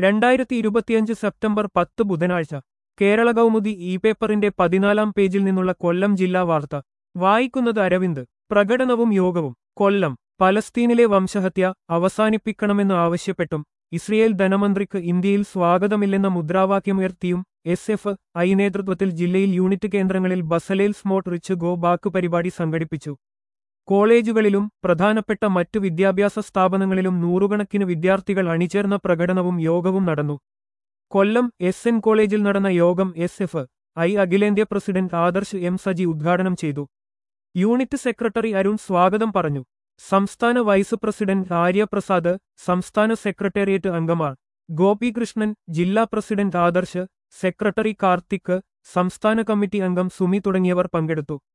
രണ്ടായിരത്തി ഇരുപത്തിയഞ്ച് സെപ്റ്റംബർ പത്ത് ബുധനാഴ്ച കേരള കൗമുദി ഇ പേപ്പറിന്റെ പതിനാലാം പേജിൽ നിന്നുള്ള കൊല്ലം ജില്ലാ വാർത്ത വായിക്കുന്നത് അരവിന്ദ് പ്രകടനവും യോഗവും കൊല്ലം പലസ്തീനിലെ വംശഹത്യ അവസാനിപ്പിക്കണമെന്ന് ആവശ്യപ്പെട്ടും ഇസ്രയേൽ ധനമന്ത്രിക്ക് ഇന്ത്യയിൽ സ്വാഗതമില്ലെന്ന മുദ്രാവാക്യമുയർത്തിയും എസ് എഫ് ഐ നേതൃത്വത്തിൽ ജില്ലയിൽ യൂണിറ്റ് കേന്ദ്രങ്ങളിൽ Bezalel Smotrich go back പരിപാടി സംഘടിപ്പിച്ചു കോളേജുകളിലും പ്രധാനപ്പെട്ട മറ്റു വിദ്യാഭ്യാസ സ്ഥാപനങ്ങളിലും നൂറുകണക്കിന് വിദ്യാർത്ഥികൾ അണിചേർന്ന പ്രകടനവും യോഗവും നടന്നു കൊല്ലം എസ് എൻ കോളേജിൽ നടന്ന യോഗം എസ് എഫ് ഐ അഖിലേന്ത്യാ പ്രസിഡന്റ് ആദർശ് എം സജി ഉദ്ഘാടനം ചെയ്തു യൂണിറ്റ് സെക്രട്ടറി അരുൺ സ്വാഗതം പറഞ്ഞു സംസ്ഥാന വൈസ് പ്രസിഡന്റ് ആര്യപ്രസാദ് സംസ്ഥാന സെക്രട്ടേറിയറ്റ് അംഗമാർ ഗോപികൃഷ്ണൻ ജില്ലാ പ്രസിഡന്റ് ആദർശ് സെക്രട്ടറി കാർത്തിക് സംസ്ഥാന കമ്മിറ്റി അംഗം സുമി തുടങ്ങിയവർ പങ്കെടുത്തു